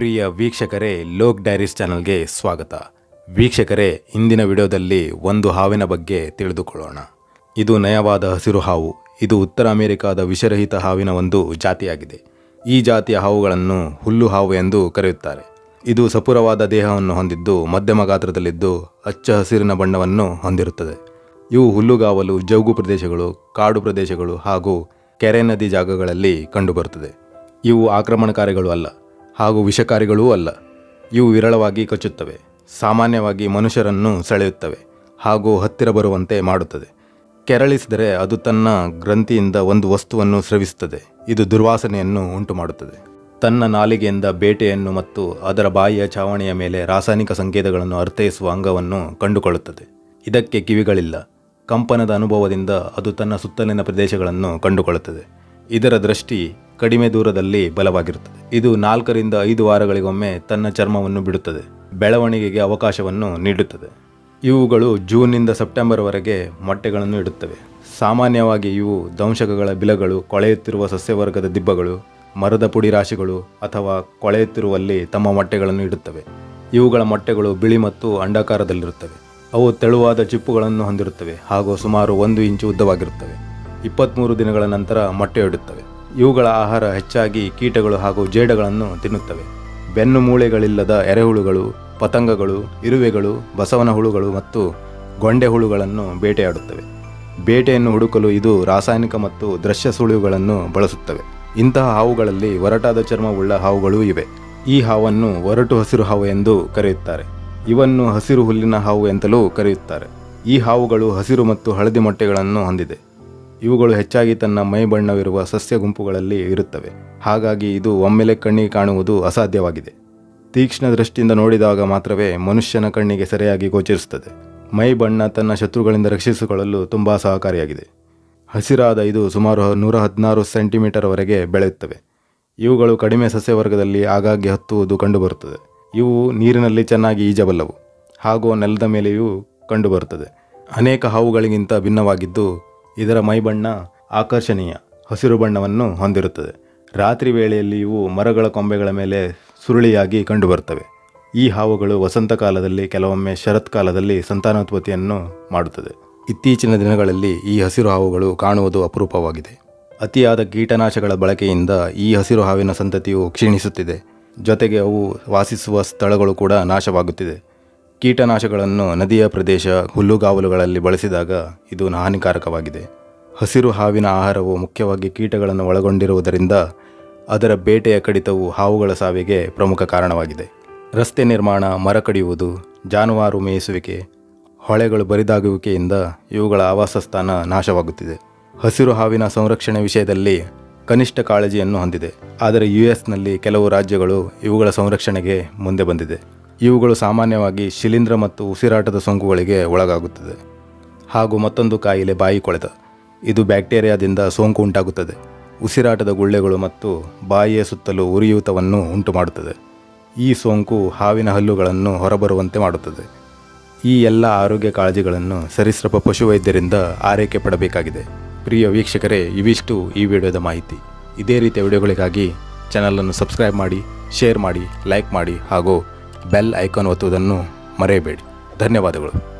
ಪ್ರಿಯ ವೀಕ್ಷಕರೇ ಲೋಕ್ ಡೈರೀಸ್ ಚಾನಲ್ಗೆ ಸ್ವಾಗತ ವೀಕ್ಷಕರೇ ಇಂದಿನ ವಿಡಿಯೋದಲ್ಲಿ ಒಂದು ಹಾವಿನ ಬಗ್ಗೆ ತಿಳಿದುಕೊಳ್ಳೋಣ ಇದು ನಯವಾದ ಹಸಿರು ಹಾವು ಇದು ಉತ್ತರ ಅಮೆರಿಕಾದ ವಿಷರಹಿತ ಹಾವಿನ ಒಂದು ಜಾತಿಯಾಗಿದೆ ಈ ಜಾತಿಯ ಹಾವುಗಳನ್ನು ಹುಲ್ಲು ಹಾವು ಎಂದು ಕರೆಯುತ್ತಾರೆ ಇದು ಸಪುರವಾದ ದೇಹವನ್ನು ಹೊಂದಿದ್ದು ಮಧ್ಯಮ ಗಾತ್ರದಲ್ಲಿದ್ದು ಹಚ್ಚ ಹಸಿರಿನ ಬಣ್ಣವನ್ನು ಹೊಂದಿರುತ್ತದೆ ಇವು ಹುಲ್ಲುಗಾವಲು ಜೌಗು ಪ್ರದೇಶಗಳು ಕಾಡು ಪ್ರದೇಶಗಳು ಹಾಗೂ ಕೆರೆ ನದಿ ಜಾಗಗಳಲ್ಲಿ ಕಂಡುಬರುತ್ತದೆ ಇವು ಆಕ್ರಮಣಕಾರಿಗಳು ಅಲ್ಲ ಹಾಗೂ ವಿಷಕಾರಿಗಳೂ ಅಲ್ಲ ಇವು ವಿರಳವಾಗಿ ಕಚ್ಚುತ್ತವೆ ಸಾಮಾನ್ಯವಾಗಿ ಮನುಷ್ಯರನ್ನು ಸೆಳೆಯುತ್ತವೆ ಹಾಗೂ ಹತ್ತಿರ ಬರುವಂತೆ ಮಾಡುತ್ತದೆ ಕೆರಳಿಸಿದರೆ ಅದು ತನ್ನ ಗ್ರಂಥಿಯಿಂದ ಒಂದು ವಸ್ತುವನ್ನು ಸ್ರವಿಸುತ್ತದೆ ಇದು ದುರ್ವಾಸನೆಯನ್ನು ಉಂಟು ಮಾಡುತ್ತದೆ ತನ್ನ ನಾಲಿಗೆಯಿಂದ ಬೇಟೆಯನ್ನು ಮತ್ತು ಅದರ ಬಾಯಿಯ ಚಾವಣಿಯ ಮೇಲೆ ರಾಸಾಯನಿಕ ಸಂಕೇತಗಳನ್ನು ಅರ್ಥೈಸುವ ಅಂಗವನ್ನು ಕಂಡುಕೊಳ್ಳುತ್ತದೆ ಇದಕ್ಕೆ ಕಿವಿಗಳಿಲ್ಲ ಕಂಪನದ ಅನುಭವದಿಂದ ಅದು ತನ್ನ ಸುತ್ತಲಿನ ಪ್ರದೇಶಗಳನ್ನು ಕಂಡುಕೊಳ್ಳುತ್ತದೆ ಇದರ ದೃಷ್ಟಿ ಕಡಿಮೆ ದೂರದಲ್ಲಿ ಬಲವಾಗಿರುತ್ತದೆ ಇದು ನಾಲ್ಕರಿಂದ ಐದು ವಾರಗಳಿಗೊಮ್ಮೆ ತನ್ನ ಚರ್ಮವನ್ನು ಬಿಡುತ್ತದೆ ಬೆಳವಣಿಗೆಗೆ ಅವಕಾಶವನ್ನು ನೀಡುತ್ತದೆ ಇವುಗಳು ಜೂನ್ನಿಂದ ಸೆಪ್ಟೆಂಬರ್ವರೆಗೆ ಮೊಟ್ಟೆಗಳನ್ನು ಇಡುತ್ತವೆ ಸಾಮಾನ್ಯವಾಗಿ ಇವು ದಂಶಕಗಳ ಬಿಲಗಳು ಕೊಳೆಯುತ್ತಿರುವ ಸಸ್ಯವರ್ಗದ ದಿಬ್ಬಗಳು ಮರದ ಪುಡಿ ರಾಶಿಗಳು ಅಥವಾ ಕೊಳೆಯುತ್ತಿರುವಲ್ಲಿ ತಮ್ಮ ಮೊಟ್ಟೆಗಳನ್ನು ಇಡುತ್ತವೆ ಇವುಗಳ ಮೊಟ್ಟೆಗಳು ಬಿಳಿ ಮತ್ತು ಅಂಡಾಕಾರದಲ್ಲಿರುತ್ತವೆ ಅವು ತೆಳುವಾದ ಚಿಪ್ಪುಗಳನ್ನು ಹೊಂದಿರುತ್ತವೆ ಹಾಗೂ ಸುಮಾರು ಒಂದು ಇಂಚು ಉದ್ದವಾಗಿರುತ್ತವೆ ಇಪ್ಪತ್ತ್ಮೂರು ದಿನಗಳ ನಂತರ ಮೊಟ್ಟೆ ಇಡುತ್ತವೆ ಇವುಗಳ ಆಹಾರ ಹೆಚ್ಚಾಗಿ ಕೀಟಗಳು ಹಾಗೂ ಜೇಡಗಳನ್ನು ತಿನ್ನುತ್ತವೆ ಬೆನ್ನು ಮೂಳೆಗಳಿಲ್ಲದ ಎರೆಹುಳುಗಳು ಪತಂಗಗಳು ಇರುವೆಗಳು ಬಸವನ ಹುಳುಗಳು ಮತ್ತು ಗೊಂಡೆ ಹುಳುಗಳನ್ನು ಬೇಟೆಯಾಡುತ್ತವೆ ಬೇಟೆಯನ್ನು ಹುಡುಕಲು ಇದು ರಾಸಾಯನಿಕ ಮತ್ತು ದೃಶ್ಯ ಸುಳಿವುಗಳನ್ನು ಬಳಸುತ್ತವೆ ಇಂತಹ ಹಾವುಗಳಲ್ಲಿ ಒರಟಾದ ಚರ್ಮವುಳ್ಳ ಹಾವುಗಳೂ ಇವೆ ಈ ಹಾವನ್ನು ಒರಟು ಹಸಿರು ಹಾವು ಎಂದು ಕರೆಯುತ್ತಾರೆ ಇವನ್ನು ಹಸಿರು ಹುಲ್ಲಿನ ಹಾವು ಎಂತಲೂ ಕರೆಯುತ್ತಾರೆ ಈ ಹಾವುಗಳು ಹಸಿರು ಮತ್ತು ಹಳದಿ ಮೊಟ್ಟೆಗಳನ್ನು ಹೊಂದಿದೆ ಇವುಗಳು ಹೆಚ್ಚಾಗಿ ತನ್ನ ಮೈ ಬಣ್ಣವಿರುವ ಸಸ್ಯ ಗುಂಪುಗಳಲ್ಲಿ ಇರುತ್ತವೆ ಹಾಗಾಗಿ ಇದು ಒಮ್ಮೆಲೆ ಕಣ್ಣಿಗೆ ಕಾಣುವುದು ಅಸಾಧ್ಯವಾಗಿದೆ ತೀಕ್ಷ್ಣ ದೃಷ್ಟಿಯಿಂದ ನೋಡಿದಾಗ ಮಾತ್ರವೇ ಮನುಷ್ಯನ ಕಣ್ಣಿಗೆ ಸರಿಯಾಗಿ ಗೋಚರಿಸುತ್ತದೆ ಮೈ ಬಣ್ಣ ತನ್ನ ಶತ್ರುಗಳಿಂದ ರಕ್ಷಿಸಿಕೊಳ್ಳಲು ತುಂಬ ಸಹಕಾರಿಯಾಗಿದೆ ಹಸಿರಾದ ಇದು ಸುಮಾರು ನೂರ ಹದಿನಾರು ಸೆಂಟಿಮೀಟರ್ವರೆಗೆ ಬೆಳೆಯುತ್ತವೆ ಇವುಗಳು ಕಡಿಮೆ ಸಸ್ಯವರ್ಗದಲ್ಲಿ ಆಗಾಗ್ಗೆ ಹತ್ತುವುದು ಕಂಡುಬರುತ್ತದೆ ಇವು ನೀರಿನಲ್ಲಿ ಚೆನ್ನಾಗಿ ಈಜಬಲ್ಲವು ಹಾಗೂ ನೆಲದ ಮೇಲೆಯೂ ಕಂಡುಬರುತ್ತದೆ ಅನೇಕ ಹಾವುಗಳಿಗಿಂತ ಭಿನ್ನವಾಗಿದ್ದು ಇದರ ಮೈಬಣ್ಣ ಆಕರ್ಷಣೀಯ ಹಸಿರು ಬಣ್ಣವನ್ನು ಹೊಂದಿರುತ್ತದೆ ರಾತ್ರಿ ವೇಳೆಯಲ್ಲಿ ಇವು ಮರಗಳ ಕೊಂಬೆಗಳ ಮೇಲೆ ಸುರುಳಿಯಾಗಿ ಕಂಡುಬರುತ್ತವೆ ಈ ಹಾವುಗಳು ವಸಂತ ಕಾಲದಲ್ಲಿ ಕೆಲವೊಮ್ಮೆ ಶರತ್ಕಾಲದಲ್ಲಿ ಸಂತಾನೋತ್ಪತ್ತಿಯನ್ನು ಮಾಡುತ್ತದೆ ಇತ್ತೀಚಿನ ದಿನಗಳಲ್ಲಿ ಈ ಹಸಿರು ಹಾವುಗಳು ಕಾಣುವುದು ಅಪರೂಪವಾಗಿದೆ ಅತಿಯಾದ ಕೀಟನಾಶಕಗಳ ಬಳಕೆಯಿಂದ ಈ ಹಸಿರು ಹಾವಿನ ಸಂತತಿಯು ಕ್ಷೀಣಿಸುತ್ತಿದೆ ಜೊತೆಗೆ ಅವು ವಾಸಿಸುವ ಸ್ಥಳಗಳು ಕೂಡ ನಾಶವಾಗುತ್ತಿದೆ ಕೀಟನಾಶಕಗಳನ್ನು ನದಿಯ ಪ್ರದೇಶ ಹುಲ್ಲುಗಾವಲುಗಳಲ್ಲಿ ಬಳಸಿದಾಗ ಇದು ಹಾನಿಕಾರಕವಾಗಿದೆ ಹಸಿರು ಹಾವಿನ ಆಹಾರವು ಮುಖ್ಯವಾಗಿ ಕೀಟಗಳನ್ನು ಒಳಗೊಂಡಿರುವುದರಿಂದ ಅದರ ಬೇಟೆಯ ಕಡಿತವು ಹಾವುಗಳ ಸಾವಿಗೆ ಪ್ರಮುಖ ಕಾರಣವಾಗಿದೆ ರಸ್ತೆ ನಿರ್ಮಾಣ ಮರ ಕಡಿಯುವುದು ಜಾನುವಾರು ಮೇಯಿಸುವಿಕೆ ಹೊಳೆಗಳು ಬರಿದಾಗುವಿಕೆಯಿಂದ ಇವುಗಳ ಆವಾಸ ಸ್ಥಾನ ನಾಶವಾಗುತ್ತಿದೆ ಹಸಿರು ಹಾವಿನ ಸಂರಕ್ಷಣೆ ವಿಷಯದಲ್ಲಿ ಕನಿಷ್ಠ ಕಾಳಜಿಯನ್ನು ಹೊಂದಿದೆ ಆದರೆ ಯು ಎಸ್ನಲ್ಲಿ ಕೆಲವು ರಾಜ್ಯಗಳು ಇವುಗಳ ಸಂರಕ್ಷಣೆಗೆ ಮುಂದೆ ಬಂದಿದೆ ಇವುಗಳು ಸಾಮಾನ್ಯವಾಗಿ ಶಿಲೀಂಧ್ರ ಮತ್ತು ಉಸಿರಾಟದ ಸೋಂಕುಗಳಿಗೆ ಒಳಗಾಗುತ್ತದೆ ಹಾಗೂ ಮತ್ತೊಂದು ಕಾಯಿಲೆ ಬಾಯಿ ಕೊಳೆತ ಇದು ಬ್ಯಾಕ್ಟೀರಿಯಾದಿಂದ ಸೋಂಕು ಉಂಟಾಗುತ್ತದೆ ಉಸಿರಾಟದ ಗುಳ್ಳೆಗಳು ಮತ್ತು ಬಾಯಿಯ ಸುತ್ತಲೂ ಉರಿಯೂತವನ್ನು ಉಂಟು ಮಾಡುತ್ತದೆ ಈ ಸೋಂಕು ಹಾವಿನ ಹಲ್ಲುಗಳನ್ನು ಹೊರಬರುವಂತೆ ಮಾಡುತ್ತದೆ ಈ ಎಲ್ಲ ಆರೋಗ್ಯ ಕಾಳಜಿಗಳನ್ನು ಸರೀಸೃಪ ಪಶುವೈದ್ಯರಿಂದ ಆರೈಕೆ ಪಡಬೇಕಾಗಿದೆ ಪ್ರಿಯ ವೀಕ್ಷಕರೇ ಇವಿಷ್ಟು ಈ ವಿಡಿಯೋದ ಮಾಹಿತಿ ಇದೇ ರೀತಿಯ ವಿಡಿಯೋಗಳಿಗಾಗಿ ಚಾನಲನ್ನು ಸಬ್ಸ್ಕ್ರೈಬ್ ಮಾಡಿ ಶೇರ್ ಮಾಡಿ ಲೈಕ್ ಮಾಡಿ ಹಾಗೂ ಬೆಲ್ ಐಕಾನ್ ಒತ್ತುವುದನ್ನು ಮರೆಯಬೇಡಿ ಧನ್ಯವಾದಗಳು